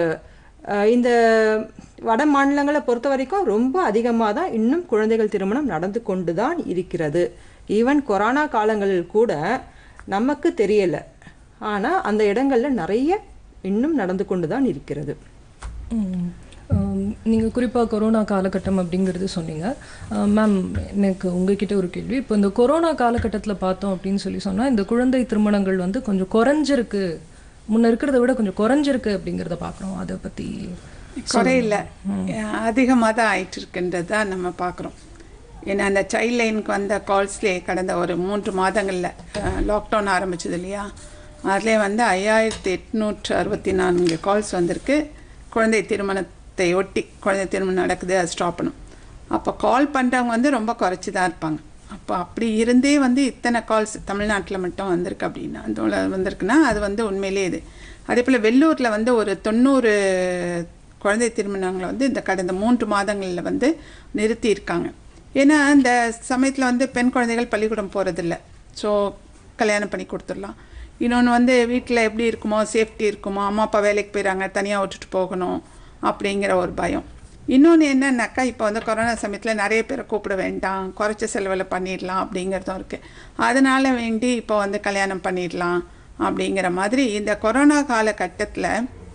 அஹ், இந்த வட மாநிலங்களை பொறுத்த வரைக்கும் ரொம்ப அதிகமாக தான் இன்னும் குழந்தைகள் திருமணம் நடந்து கொண்டு தான் இருக்கிறது ஈவன் கொரோனா காலங்களில் கூட நமக்கு தெரியல ஆனா அந்த இடங்கள்ல நிறைய இன்னும் நடந்து கொண்டு தான் இருக்கிறது ம். ஆம், நீங்க குறிப்பா கொரோனா காலகட்டம் அப்படிங்கிறது சொன்னீங்க மேம் எனக்கு உங்ககிட்ட ஒரு கேள்வி இப்போ இந்த கொரோனா காலகட்டத்துல பார்த்தோம் அப்படின்னு சொல்லி சொன்னா இந்த குழந்தை திருமணங்கள் வந்து கொஞ்சம் குறைஞ்சிருக்கு முன்ன இருக்கிறத விட கொஞ்சம் குறைஞ்சிருக்கு அப்படிங்கிறத பார்க்குறோம் அதை பத்தி குறையில அதிகமாக தான் ஆயிட்டு இருக்குன்றது தான் நம்ம பார்க்குறோம் ஏன்னா அந்த சைல்ட் லைனுக்கு வந்த கால்ஸ்லேயே கடந்த ஒரு மூன்று மாதங்களில் லாக்டவுன் ஆரம்பிச்சது இல்லையா அதிலே வந்து ஐயாயிரத்தி எட்நூற்று அறுபத்தி நான்கு கால்ஸ் வந்திருக்கு குழந்தை திருமணத்தை ஒட்டி குழந்தை திருமணம் நடக்குது அது ஸ்டாப் பண்ணும் அப்போ கால் பண்ணுறவங்க வந்து ரொம்ப குறைச்சி தான் இருப்பாங்க அப்போ அப்படி இருந்தே வந்து இத்தனை கால்ஸ் தமிழ்நாட்டில் மட்டும் வந்திருக்கு அப்படின்னா அந்த வந்திருக்குன்னா அது வந்து உண்மையிலே இது அதே போல் வெள்ளூரில் வந்து ஒரு தொண்ணூறு குழந்தை திருமணங்களை வந்து இந்த கடந்த மூன்று மாதங்களில் வந்து நிறுத்தி இருக்காங்க ஏன்னா இந்த சமயத்தில் வந்து பெண் குழந்தைகள் பள்ளிக்கூடம் போகிறதில்ல ஸோ கல்யாணம் பண்ணி கொடுத்துடலாம் இன்னொன்று வந்து வீட்டில் எப்படி இருக்குமோ சேஃப்டி இருக்குமோ அம்மா அப்பா வேலைக்கு போயிடறாங்க தனியாக விட்டுட்டு போகணும் அப்படிங்கிற ஒரு பயம் இன்னொன்று என்னன்னாக்கா இப்போ வந்து கொரோனா சமயத்தில் நிறைய பேரை கூப்பிட வேண்டாம் குறைச்ச செலவில் பண்ணிடலாம் அப்படிங்கிறதும் இருக்குது அதனால் வேண்டி இப்போ வந்து கல்யாணம் பண்ணிடலாம் அப்படிங்கிற மாதிரி இந்த கொரோனா காலகட்டத்தில்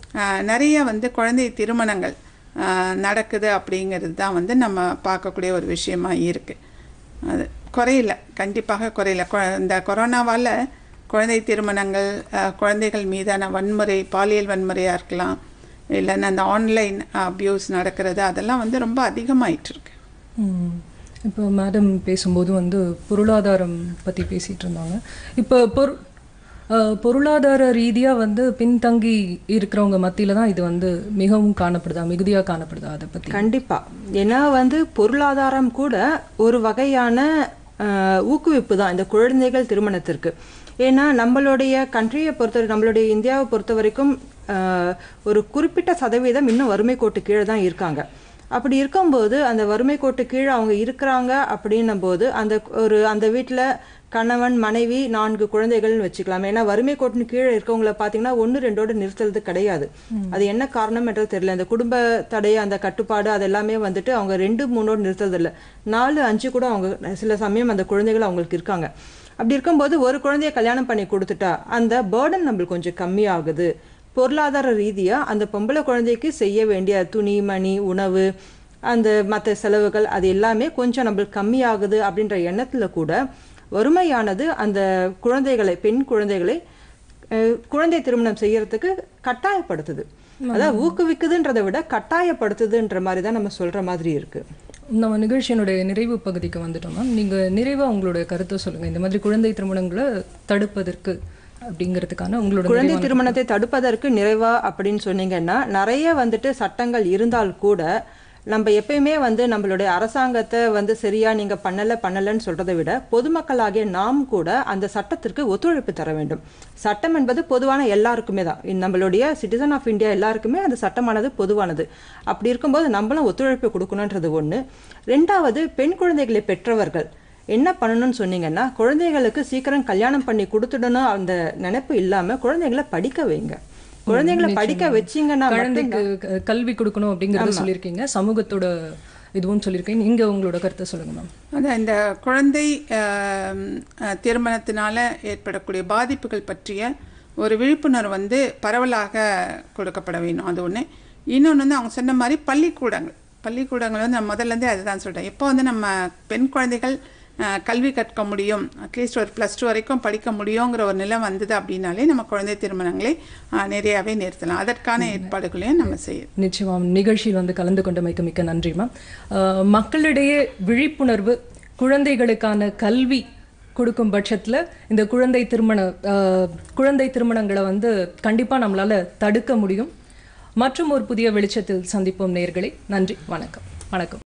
நிறைய வந்து குழந்தை திருமணங்கள் ஆஹ், நடக்குது அப்படிங்கிறது தான் வந்து நம்ம பார்க்கக்கூடிய ஒரு விஷயமா இருக்குது அது குறையல கண்டிப்பாக குறையல கொ- இந்த கொரோனாவால் குழந்தை திருமணங்கள் அஹ், குழந்தைகள் மீதான வன்முறை பாலியல் வன்முறையாக இருக்கலாம் இல்லைன்னா அந்த ஆன்லைன் அப்யூஸ் நடக்கிறது அதெல்லாம் வந்து ரொம்ப அதிகமாயிட்டு இருக்கு ம். இப்போ மேடம் பேசும்போது வந்து பொருளாதாரம் பற்றி பேசிகிட்டு இருந்தாங்க இப்போ பொரு அஹ், பொருளாதார ரீதியாக வந்து பின்தங்கி இருக்கிறவங்க மத்தியில தான் இது வந்து மிகவும் காணப்படுதா மிகுதியாக காணப்படுதா அதை பற்றி கண்டிப்பா ஏன்னா வந்து பொருளாதாரம் கூட ஒரு வகையான ஆஹ், ஊக்குவிப்பு தான் இந்த குழந்தைகள் திருமணத்திற்கு ஏன்னா நம்மளுடைய கண்ட்ரியை பொறுத்த நம்மளுடைய இந்தியாவை பொறுத்த வரைக்கும் ஆஹ், ஒரு குறிப்பிட்ட சதவீதம் இன்னும் வறுமை கோட்டு கீழே தான் இருக்காங்க அப்படி இருக்கும்போது அந்த வறுமை கோட்டு கீழே அவங்க இருக்கிறாங்க அப்படின்னும் போது அந்த ஒரு அந்த வீட்டில் கணவன் மனைவி நான்கு குழந்தைகள்னு வச்சுக்கலாம் ஏன்னா வறுமை கோட்டின் கீழே இருக்கவங்கள பார்த்தீங்கன்னா ஒன்று ரெண்டோட நிறுத்துறது கிடையாது அது என்ன காரணம் என்றது தெரியல இந்த குடும்ப தடை அந்த கட்டுப்பாடு அது எல்லாமே வந்துட்டு அவங்க ரெண்டு மூணோடு நிறுத்துறது இல்லை நாலு அஞ்சு கூட அவங்க சில சமயம் அந்த குழந்தைகள் அவங்களுக்கு இருக்காங்க அப்படி இருக்கும்போது ஒரு குழந்தைய கல்யாணம் பண்ணி கொடுத்துட்டா அந்த பேர்டன் நம்மளுக்கு கொஞ்சம் கம்மியாகுது பொருளாதார ரீதியா அந்த பொம்பளை குழந்தைக்கு செய்ய வேண்டிய துணி மணி உணவு அந்த மற்ற செலவுகள் அது எல்லாமே கொஞ்சம் நம்மளுக்கு கம்மியாகுது அப்படின்ற எண்ணத்துல கூட வறுமையானது அந்த குழந்தைகளை பெண் குழந்தைகளை அஹ், குழந்தை திருமணம் செய்யறதுக்கு கட்டாயப்படுத்துது அதாவது ஊக்குவிக்குதுன்றதை விட கட்டாயப்படுத்துதுன்ற மாதிரி தான் நம்ம சொல்ற மாதிரி இருக்கு நம்ம நிகழ்ச்சியினுடைய நிறைவு பகுதிக்கு வந்துட்டோம் மேம் நீங்கள் நிறைவாக உங்களுடைய கருத்தை சொல்லுங்கள் இந்த மாதிரி குழந்தை திருமணங்களை தடுப்பதற்கு அப்படிங்கிறதுக்கான உங்களோட குழந்தை நிறைவான- திருமணத்தை தடுப்பதற்கு நிறைவா அப்படின்னு சொன்னீங்கன்னா நிறைய வந்துட்டு சட்டங்கள் இருந்தால் கூட நம்ம எப்பயுமே வந்து நம்மளுடைய அரசாங்கத்தை வந்து சரியா நீங்க பண்ணல பண்ணலன்னு சொல்றதை விட பொதுமக்களாகிய நாம் கூட அந்த சட்டத்திற்கு ஒத்துழைப்பு தர வேண்டும் சட்டம் என்பது பொதுவான எல்லாருக்குமே தான் இந்த நம்மளுடைய சிட்டிசன் ஆஃப் இந்தியா எல்லாருக்குமே அந்த சட்டமானது பொதுவானது அப்படி இருக்கும்போது நம்மளும் ஒத்துழைப்பு கொடுக்கணுன்றது ஒண்ணு ரெண்டாவது பெண் குழந்தைகளை பெற்றவர்கள் என்ன பண்ணணும்னு சொன்னீங்கன்னா குழந்தைகளுக்கு சீக்கிரம் கல்யாணம் பண்ணி கொடுத்துடணும் அந்த நினைப்பு இல்லாம குழந்தைகளை படிக்க வைங்க குழந்தைகளை படிக்க வச்சீங்கன்னா குழந்தைக்கு க- கல்வி கொடுக்கணும் அப்படிங்கறத சொல்லியிருக்கீங்க சமூகத்தோட இதுவும் சொல்லியிருக்கீங்க நீங்க உங்களோட கருத்தை சொல்லுங்க மேம் அதான் இந்த குழந்தை ஆம், அஹ், திருமணத்தினால ஏற்படக்கூடிய பாதிப்புகள் பற்றிய ஒரு விழிப்புணர்வு வந்து பரவலாக கொடுக்கப்பட வேணும் அது ஒன்று இன்னொன்று வந்து அவங்க சொன்ன மாதிரி பள்ளிக்கூடங்கள் பள்ளிக்கூடங்கள் வந்து நான் முதல்லேருந்தே அதுதான் சொல்கிறேன் எப்போ வந்து நம்ம பெண் குழந்தைகள் அஹ், கல்வி கற்க முடியும் அட்லீஸ்ட் ஒரு ப்ளஸ் டூ வரைக்கும் படிக்க முடியுங்கிற ஒரு நிலை வந்தது அப்படின்னாலே நம்ம குழந்தை திருமணங்களை அஹ், நிறையாவே நிறுத்தலாம் அதற்கான ஏற்பாடுகளையும் நம்ம செய்யணும் நிச்சயமா நிகழ்ச்சியில் வந்து கலந்து கொண்டமைக்கு மிக்க நன்றி மேம் அஹ், மக்களிடையே விழிப்புணர்வு குழந்தைகளுக்கான கல்வி கொடுக்கும் பட்சத்துல இந்த குழந்தை திருமண அஹ், குழந்தை திருமணங்களை வந்து கண்டிப்பா நம்மளால தடுக்க முடியும் மற்றும் ஒரு புதிய வெளிச்சத்தில் சந்திப்போம் நேயர்களே நன்றி வணக்கம் வணக்கம்